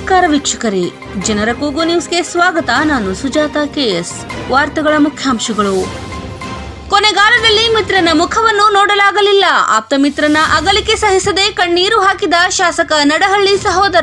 ನಮಸ್ಕಾರ ವೀಕ್ಷಕರೇ ಜನರ ಕೂಗು ನ್ಯೂಸ್ಗೆ ಸ್ವಾಗತ ನಾನು ಸುಜಾತ ಕೆಎಸ್ ವಾರ್ತೆಗಳ ಮುಖ್ಯಾಂಶಗಳು ಕೊನೆಗಾಲದಲ್ಲಿ ಮಿತ್ರನ ಮುಖವನ್ನು ನೋಡಲಾಗಲಿಲ್ಲ ಆಪ್ತ ಮಿತ್ರನ ಅಗಲಿಕೆ ಸಹಿಸದೆ ಕಣ್ಣೀರು ಹಾಕಿದ ಶಾಸಕ ನಡಹಳ್ಳಿ ಸಹೋದರ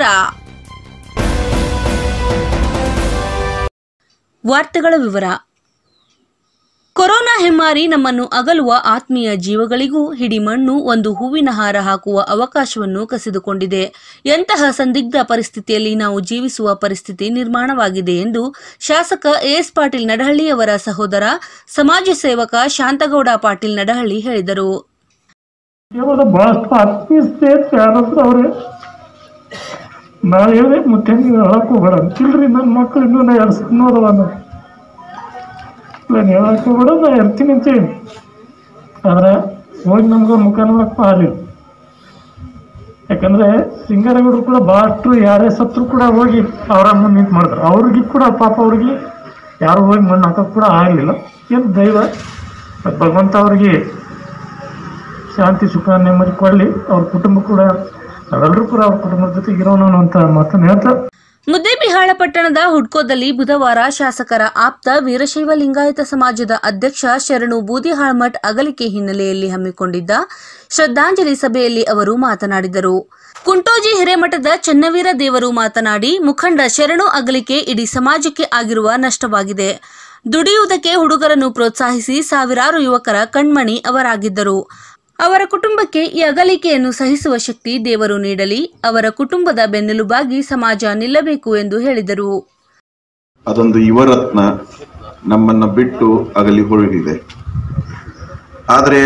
ವಾರ್ತೆಗಳ ವಿವರ ಕೊರೋನಾ ಹೆಮ್ಮಾರಿ ನಮ್ಮನ್ನು ಅಗಲುವ ಆತ್ಮೀಯ ಜೀವಗಳಿಗೂ ಹಿಡಿಮಣ್ಣು ಒಂದು ಹೂವಿನ ಹಾರ ಹಾಕುವ ಅವಕಾಶವನ್ನು ಕಸಿದುಕೊಂಡಿದೆ ಎಂತಹ ಸಂದಿಗ್ಧ ಪರಿಸ್ಥಿತಿಯಲ್ಲಿ ನಾವು ಜೀವಿಸುವ ಪರಿಸ್ಥಿತಿ ನಿರ್ಮಾಣವಾಗಿದೆ ಎಂದು ಶಾಸಕ ಎಎಸ್ ಪಾಟೀಲ್ ನಡಹಳ್ಳಿ ಅವರ ಸಹೋದರ ಸಮಾಜ ಸೇವಕ ಶಾಂತಗೌಡ ಪಾಟೀಲ್ ನಡಹಳ್ಳಿ ಹೇಳಿದರು ಕೇವಲ ಬಹಳಷ್ಟು ಆತ್ಮೀಯತೆ ಯಾರಾದ್ರೂ ಅವ್ರೆ ನಾ ಹೇಳಿದೆ ಮುತ್ತೆ ನೀವು ಹೇಳಕ್ ಹೋಗ್ಬೇಡ ಅಂತಿಲ್ರಿ ನನ್ನ ಮಕ್ಳು ಇನ್ನೂ ನಾ ಎರಡು ಸಣ್ಣದವ ನಾನು ಹೇಳಕ್ ಹೋಗ್ಬೇಡ ನಾ ಇರ್ತೀನಿ ಅಂತೇಳಿ ಆದ್ರೆ ಹೋಗಿ ನಮ್ಗೆ ಮುಖ ನೋಡಕ್ ಆಗಲಿಲ್ಲ ಯಾಕಂದ್ರೆ ಸಿಂಗಾರಗೌಡರು ಕೂಡ ಭಾಳಷ್ಟು ಯಾರೇ ಸತ್ರು ಕೂಡ ಹೋಗಿ ಅವರ ಮುಂದೆ ನಿಂತು ಮಾಡಿದ್ರು ಅವ್ರಿಗೆ ಕೂಡ ಪಾಪ ಅವ್ರಿಗೆ ಯಾರು ಹೋಗಿ ಮಣ್ಣು ಹಾಕಕ್ ಕೂಡ ಆಗಲಿಲ್ಲ ಏನು ದೈವ ಭಗವಂತ ಅವ್ರಿಗೆ ಶಾಂತಿ ಸುಖ ನೆಮ್ಮದಿ ಕೊಡಲಿ ಅವ್ರ ಕುಟುಂಬ ಕೂಡ ನಾವೆಲ್ಲರೂ ಕೂಡ ಅವ್ರ ಕುಟುಂಬದ ಜೊತೆಗೆ ಇರೋಣ ಅಂತ ಮಾತನ್ನು ಹೇಳ್ತಾ ಮುದ್ದೇಬಿಹಾಳ ಪಟ್ಟಣದ ಹುಡ್ಕೋದಲ್ಲಿ ಬುಧವಾರ ಶಾಸಕರ ಆಪ್ತ ವೀರಶೈವ ಲಿಂಗಾಯತ ಸಮಾಜದ ಅಧ್ಯಕ್ಷ ಶರಣು ಬೂದಿಹಾಳ್ಮಠ್ ಅಗಲಿಕೆ ಹಿನ್ನೆಲೆಯಲ್ಲಿ ಹಮ್ಮಿಕೊಂಡಿದ್ದ ಶ್ರದ್ಧಾಂಜಲಿ ಸಭೆಯಲ್ಲಿ ಅವರು ಮಾತನಾಡಿದರು ಕುಂಟೋಜಿ ಹಿರೇಮಠದ ಚೆನ್ನವೀರ ದೇವರು ಮಾತನಾಡಿ ಮುಖಂಡ ಶರಣು ಅಗಲಿಕೆ ಇಡೀ ಸಮಾಜಕ್ಕೆ ಆಗಿರುವ ನಷ್ಟವಾಗಿದೆ ದುಡಿಯುವುದಕ್ಕೆ ಹುಡುಗರನ್ನು ಪ್ರೋತ್ಸಾಹಿಸಿ ಸಾವಿರಾರು ಯುವಕರ ಕಣ್ಮಣಿ ಅವರಾಗಿದ್ದರು ಅವರ ಕುಟುಂಬಕ್ಕೆ ಈ ಅಗಲಿಕೆಯನ್ನು ಸಹಿಸುವ ಶಕ್ತಿ ದೇವರು ನೀಡಲಿ ಅವರ ಕುಟುಂಬದ ಬೆನ್ನೆಲುಬಾಗಿ ಸಮಾಜ ನಿಲ್ಲಬೇಕು ಎಂದು ಹೇಳಿದರು ಅದೊಂದು ಯುವರತ್ನ ನಮ್ಮನ್ನ ಬಿಟ್ಟು ಅಗಲಿ ಹೋಗಿದೆ ಆದರೆ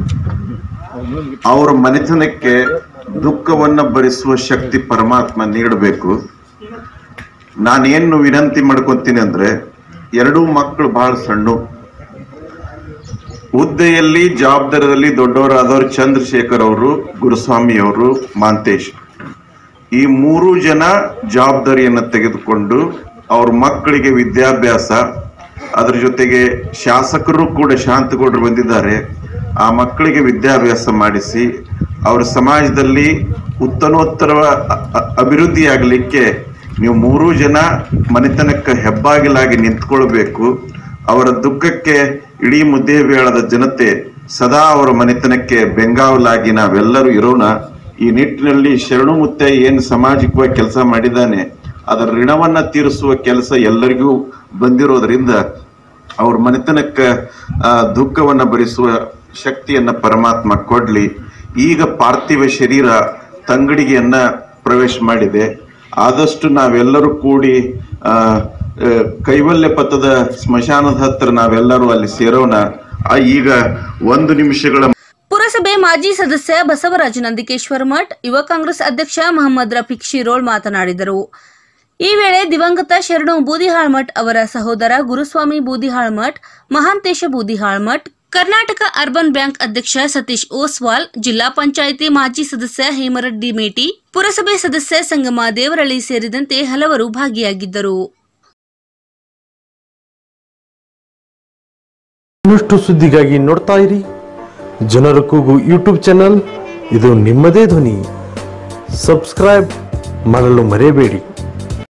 ಅವರ ಮನೆತನಕ್ಕೆ ದುಃಖವನ್ನ ಭರಿಸುವ ಶಕ್ತಿ ಪರಮಾತ್ಮ ನೀಡಬೇಕು ನಾನೇನು ವಿನಂತಿ ಮಾಡ್ಕೊತೀನಿ ಅಂದ್ರೆ ಎರಡೂ ಮಕ್ಕಳು ಬಹಳ ಸಣ್ಣ ಹುದ್ದೆಯಲ್ಲಿ ಜವಾಬ್ದಾರದಲ್ಲಿ ದೊಡ್ಡವರಾದವರು ಚಂದ್ರಶೇಖರ್ ಅವರು ಗುರುಸ್ವಾಮಿ ಅವರು ಮಾಂತೇಶ್ ಈ ಮೂರು ಜನ ಜವಾಬ್ದಾರಿಯನ್ನು ತೆಗೆದುಕೊಂಡು ಅವ್ರ ಮಕ್ಕಳಿಗೆ ವಿದ್ಯಾಭ್ಯಾಸ ಅದರ ಜೊತೆಗೆ ಶಾಸಕರು ಕೂಡ ಶಾಂತಗೌಡರು ಬಂದಿದ್ದಾರೆ ಆ ಮಕ್ಕಳಿಗೆ ವಿದ್ಯಾಭ್ಯಾಸ ಮಾಡಿಸಿ ಅವರ ಸಮಾಜದಲ್ಲಿ ಉತ್ತರೋತ್ತರ ಅ- ಅ- ಅಭಿವೃದ್ಧಿ ಆಗಲಿಕ್ಕೆ ನೀವು ಮೂರೂ ಜನ ಮನೆತನಕ್ಕೆ ಹೆಬ್ಬಾಗಿಲಾಗಿ ನಿಂತ್ಕೊಳ್ಬೇಕು ಅವರ ದುಃಖಕ್ಕೆ ಇಡೀ ಮುದ್ದೇಬೇಳದ ಜನತೆ ಸದಾ ಅವರ ಮನೆತನಕ್ಕೆ ಬೆಂಗಾವಲಾಗಿ ನಾವೆಲ್ಲರೂ ಇರೋಣ ಈ ನಿಟ್ಟಿನಲ್ಲಿ ಶರಣು ಮುತ್ತೆ ಏನು ಸಾಮಾಜಿಕವಾಗಿ ಕೆಲಸ ಮಾಡಿದ್ದಾನೆ ಅದರ ಋಣವನ್ನ ತೀರಿಸುವ ಕೆಲಸ ಎಲ್ಲರಿಗೂ ಬಂದಿರೋದ್ರಿಂದ ಅವ್ರ ಮನೆತನಕ್ಕೆ ಆ, ದುಃಖವನ್ನ ಭರಿಸುವ ಶಕ್ತಿಯನ್ನ ಪರಮಾತ್ಮ ಕೊಡ್ಲಿ ಈಗ ಪಾರ್ಥಿವ ಶರೀರ ತಂಗಡಿಗೆಯನ್ನ ಪ್ರವೇಶ ಮಾಡಿದೆ ಆದಷ್ಟು ನಾವೆಲ್ಲರೂ ಕೂಡಿ ಆ, ಆ, ಕೈವಲ್ಯ ಪಥದ ಸ್ಮಶಾನದ ಹತ್ರ ನಾವೆಲ್ಲರೂ ಅಲ್ಲಿ ಸೇರೋಣ ಆ, ಈಗ ಒಂದು ನಿಮಿಷಗಳ ಪುರಸಭೆ ಮಾಜಿ ಸದಸ್ಯ ಬಸವರಾಜ ನಂದಿಕೇಶ್ವರ ಮಠ್ ಯುವ ಕಾಂಗ್ರೆಸ್ ಅಧ್ಯಕ್ಷ ಮಹಮ್ಮದ್ ರಫೀಕ್ ಶಿರೋಳ್ ಮಾತನಾಡಿದರು ಈ ವೇಳೆ ದಿವಂಗತ ಶರಣು ಬೂದಿಹಾಳ್ಮಠ್ ಅವರ ಸಹೋದರ ಗುರುಸ್ವಾಮಿ ಬೂದಿಹಾಳ್ಮಠ್ ಮಹಾಂತೇಶ ಬೂದಿಹಾಳ್ಮಠ್ ಕರ್ನಾಟಕ ಅರ್ಬನ್ ಬ್ಯಾಂಕ್ ಅಧ್ಯಕ್ಷ ಸತೀಶ್ ಓಸ್ವಾಲ್ ಜಿಲ್ಲಾ ಪಂಚಾಯಿತಿ ಮಾಜಿ ಸದಸ್ಯ ಹೇಮರೆಡ್ಡಿ ಮೇಟಿ ಪುರಸಭೆ ಸದಸ್ಯ ಸಂಗಮ ದೇವರಳ್ಳಿ ಸೇರಿದಂತೆ ಹಲವರು ಭಾಗಿಯಾಗಿದ್ದರು ಇನ್ನಷ್ಟು ಸುದ್ದಿಗಾಗಿ ನೋಡ್ತಾ ಇರಿ ಜನರ ಕೂಗು ಯೂಟ್ಯೂಬ್ ಚಾನಲ್ ಇದು ನಿಮ್ಮದೇ ಧ್ವನಿ ಸಬ್ಸ್ಕ್ರೈಬ್ ಮಾಡಲು ಮರೆಯಬೇಡಿ